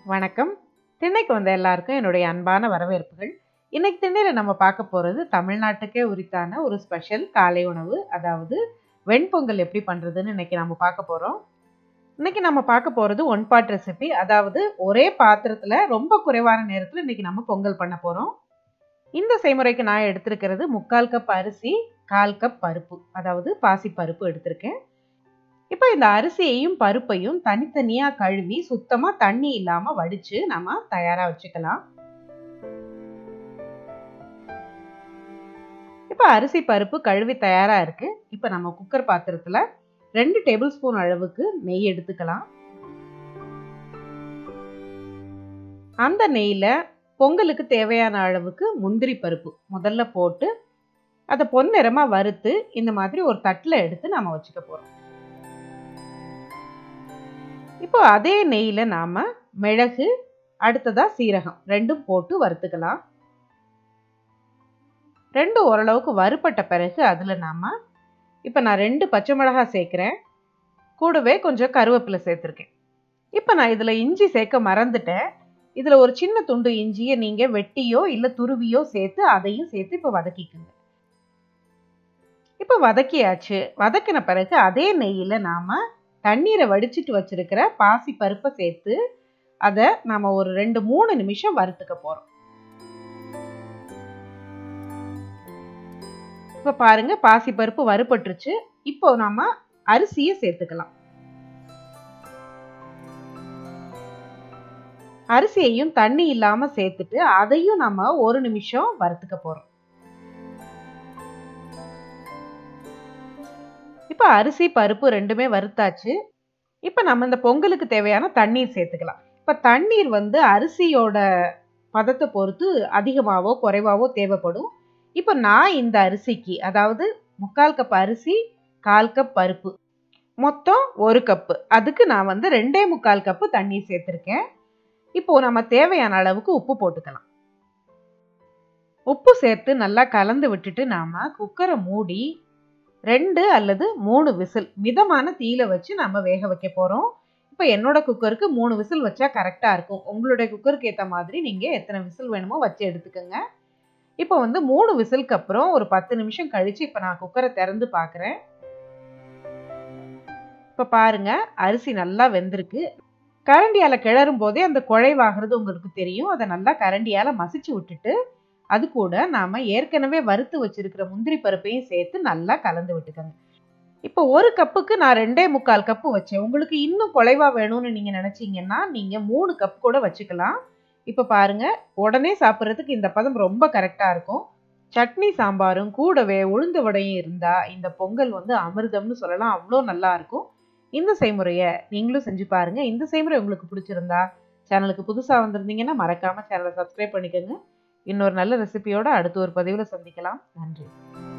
வணக்கம் திண்ணைக்கு வந்த எல்லாருக்கும் என்னுடைய அன்பான வரவேற்புகள் இன்னைக்கு திண்ணையில் நம்ம பார்க்க போகிறது தமிழ்நாட்டுக்கே உரித்தான ஒரு ஸ்பெஷல் காலை உணவு அதாவது வெண்பொங்கல் எப்படி பண்ணுறதுன்னு இன்னைக்கு நம்ம பார்க்க போகிறோம் இன்னைக்கு நம்ம பார்க்க போகிறது ஒன் பாட் ரெசிபி அதாவது ஒரே பாத்திரத்தில் ரொம்ப குறைவான நேரத்தில் இன்னைக்கு நம்ம பொங்கல் பண்ண போகிறோம் இந்த செய்முறைக்கு நான் எடுத்திருக்கிறது முக்கால் கப் அரிசி கால் கப் பருப்பு அதாவது பாசி பருப்பு எடுத்திருக்கேன் இப்போ இந்த அரிசியையும் பருப்பையும் தனித்தனியாக கழுவி சுத்தமாக தண்ணி இல்லாமல் வடித்து நம்ம தயாராக வச்சுக்கலாம் இப்போ அரிசி பருப்பு கழுவி தயாராக இருக்குது இப்போ நம்ம குக்கர் பாத்திரத்தில் ரெண்டு டேபிள் ஸ்பூன் அளவுக்கு நெய் எடுத்துக்கலாம் அந்த நெய்யில் பொங்கலுக்கு தேவையான அளவுக்கு முந்திரி பருப்பு முதல்ல போட்டு அதை பொன்னிறமாக வறுத்து இந்த மாதிரி ஒரு தட்டில் எடுத்து நம்ம வச்சுக்க போகிறோம் இப்போ அதே நெய்யில் நாம் மிளகு அடுத்ததாக சீரகம் ரெண்டும் போட்டு வறுத்துக்கலாம் ரெண்டும் ஓரளவுக்கு வறுப்பட்ட பிறகு அதில் நாம் இப்போ நான் ரெண்டு பச்சை மிளகாய் சேர்க்குறேன் கூடவே கொஞ்சம் கருவேப்பிலை சேர்த்துருக்கேன் இப்போ நான் இதில் இஞ்சி சேர்க்க மறந்துட்டேன் இதில் ஒரு சின்ன துண்டு இஞ்சியை நீங்கள் வெட்டியோ இல்லை துருவியோ சேர்த்து அதையும் சேர்த்து இப்போ வதக்கிக்குங்க இப்போ வதக்கியாச்சு வதக்கின பிறகு அதே நெய்யில் நாம் தண்ணீரை வடிச்சிட்டு வச்சிருக்கிற பாசி பருப்பை சேர்த்து அதை நம்ம ஒரு ரெண்டு மூணு நிமிஷம் வறுத்துக்க போகிறோம் இப்போ பாருங்க பாசி பருப்பு வறுபட்டுருச்சு இப்போ நாம அரிசியை சேர்த்துக்கலாம் அரிசியையும் தண்ணி இல்லாம சேர்த்துட்டு அதையும் நம்ம ஒரு நிமிஷம் வறுத்துக்க போறோம் இப்போ அரிசி பருப்பு ரெண்டுமே வறுத்தாச்சு இப்போ நம்ம இந்த பொங்கலுக்கு தேவையான தண்ணீர் சேர்த்துக்கலாம் இப்போ தண்ணீர் வந்து அரிசியோட பதத்தை பொறுத்து அதிகமாகவோ குறைவாவோ தேவைப்படும் இப்போ நான் இந்த அரிசிக்கு அதாவது முக்கால் கப் அரிசி கால் கப் பருப்பு மொத்தம் ஒரு கப்பு அதுக்கு நான் வந்து ரெண்டே முக்கால் கப்பு தண்ணீர் சேர்த்துருக்கேன் இப்போ நம்ம தேவையான அளவுக்கு உப்பு போட்டுக்கலாம் உப்பு சேர்த்து நல்லா கலந்து விட்டுட்டு நாம குக்கரை மூடி ரெண்டு அல்லது மூணு விசில் மிதமான தீயில வச்சு நம்ம வேக வைக்க போகிறோம் இப்போ என்னோட குக்கருக்கு மூணு விசில் வச்சா கரெக்டாக இருக்கும் உங்களுடைய குக்கருக்கு ஏற்ற மாதிரி நீங்கள் எத்தனை விசில் வேணுமோ வச்சு எடுத்துக்கோங்க இப்போ வந்து மூணு விசிலுக்கு அப்புறம் ஒரு பத்து நிமிஷம் கழிச்சு இப்போ நான் குக்கரை திறந்து பார்க்குறேன் இப்போ பாருங்க அரிசி நல்லா வெந்திருக்கு கரண்டியால் கிளறும் போதே அந்த குழைவாகிறது உங்களுக்கு தெரியும் அதை நல்லா கரண்டியால் மசிச்சு விட்டுட்டு அது கூட நாம் ஏற்கனவே வறுத்து வச்சிருக்கிற முந்திரி பருப்பையும் சேர்த்து நல்லா கலந்து விட்டுக்கோங்க இப்போ ஒரு கப்புக்கு நான் ரெண்டே முக்கால் கப்பு வச்சேன் உங்களுக்கு இன்னும் குலைவாக வேணும்னு நீங்கள் நினச்சிங்கன்னா நீங்கள் மூணு கப் கூட வச்சுக்கலாம் இப்போ பாருங்க உடனே சாப்பிட்றதுக்கு இந்த பதம் ரொம்ப கரெக்டாக இருக்கும் சட்னி சாம்பாரும் கூடவே உளுந்து வடையும் இருந்தால் இந்த பொங்கல் வந்து அமிர்தம்னு சொல்லலாம் அவ்வளோ நல்லா இருக்கும் இந்த செய்முறையை நீங்களும் செஞ்சு பாருங்கள் இந்த செய்முறை உங்களுக்கு பிடிச்சிருந்தா சேனலுக்கு புதுசாக வந்திருந்தீங்கன்னா மறக்காமல் சேனலை சப்ஸ்கிரைப் பண்ணிக்கோங்க இன்னொரு நல்ல ரெசிபியோட அடுத்த ஒரு பதிவில் சந்திக்கலாம் நன்றி